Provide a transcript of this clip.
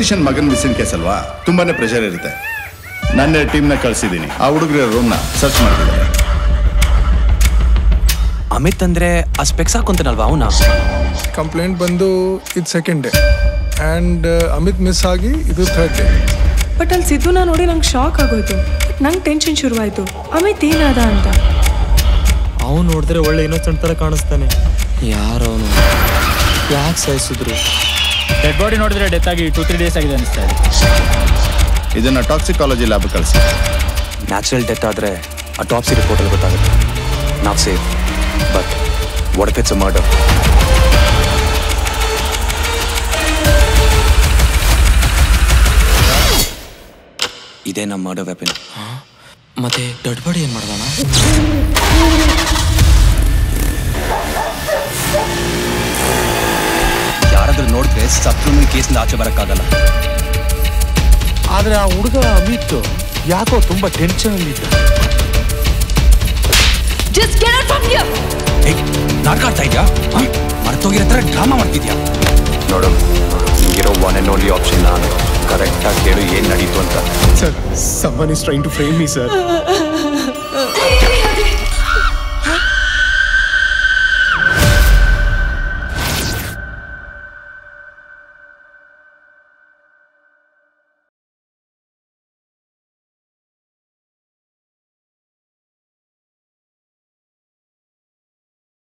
Politician ಮಗನ್ missing case ಅಲ್ವಾ ತುಂಬಾನೇ ಪ್ರೆಷರ್ ಇರುತ್ತೆ ನನ್ನ ಟೀಮ್ನ ಕಳ್ಸಿದ್ದೀನಿ ಆ ಹುಡುಗರ ರೂಮ್ನ ಸರ್ಚ್ ಮಾಡ್ತಿದ್ದಾರೆ ಅಮಿತ್ ಅಂದ್ರೆ ಆ ಸ್ಪೆಕ್ಸ್ ಹಾಕೊಂತಾನಲ್ವಾ ಅವನ ಕಂಪ್ಲೇಂಟ್ ಬಂದು ಇದು second day and Amit miss ಆಗಿ ಇದು ಥರ್ಡ್ ಡೇ ಬಟ್ ಅಲ್ಲಿ ಸಿದ್ದುನ ನೋಡಿ ನಂಗೆ ಶಾಕ್ ಆಗೋಯ್ತು ಬಟ್ ನಂಗೆ ಟೆನ್ಷನ್ ಶುರುವಾಯ್ತು ಅಮಿತ್ ಏನಾದ ಅಂತ ಅವ್ನು ನೋಡಿದ್ರೆ ಒಳ್ಳೆ ಇನ್ನೊಂದ್ ಥರ ಕಾಣಿಸ್ತಾನೆ ಯಾರವನು ಯಾಕೆ ಸಾಯಿಸಿದ್ರು ಡೆಡ್ ಬಾಡಿ ನೋಡಿದ್ರೆ ಡೆತ್ ಆಗಿ ಟೂ ತ್ರೀ ಡೇಸ್ ಆಗಿದೆ ಅನಿಸ್ತಾ ಇದೆ ಇದನ್ನ ಟಾಕ್ಸಿಕಾಲಜಿ ಲ್ಯಾಬ್ ಕಳಿಸಿ ನ್ಯಾಚುರಲ್ ಡೆತ್ ಆದ್ರೆ ಆ ಟಾಪ್ಸಿ ರಿಪೋರ್ಟಲ್ಲಿ ಗೊತ್ತಾಗುತ್ತೆ ನಾವು safe but what it's a murder ಇದೇ ನಮ್ಮ ಮರ್ಡರ್ ವೆಪನ್ ಮತ್ತೆ ದೊಡ್ಡ ಬಾಡಿ ಏನ್ ಮಾಡ್ದಾನ ಯಾರಾದ್ರೂ ನೋಡಿದ್ರೆ ಸತ್ರು ಕೇಸ್ನಿಂದ ಆಚೆ ಬರೋಕ್ಕಾಗಲ್ಲ ಆದ್ರೆ ಆ ಹುಡುಗ ಅಮಿತ್ ಯಾಕೋ ತುಂಬಾ ಟೆನ್ಷನ್ ಅಲ್ಲಿ ಇದ್ದ Just get out from here! ಏಯ್ ನಾಟಕ ಆಡ್ತಾ ಇದೆಯಾ ಮರ್ತೋಗಿರೋ ಥರ ಡ್ರಾಮಾ ಮಾಡ್ತಿದ್ಯಾ ನೋಡು ಇರೋ ಒನ್ ಆ್ಯಂಡ್ ಓನ್ಲಿ ಆಪ್ಷನ್ ನಾನು ಕರೆಕ್ಟಾಗಿ ಕೇಳು ಏನು ನಡೀತು ಅಂತ sir someone is trying to frame me sir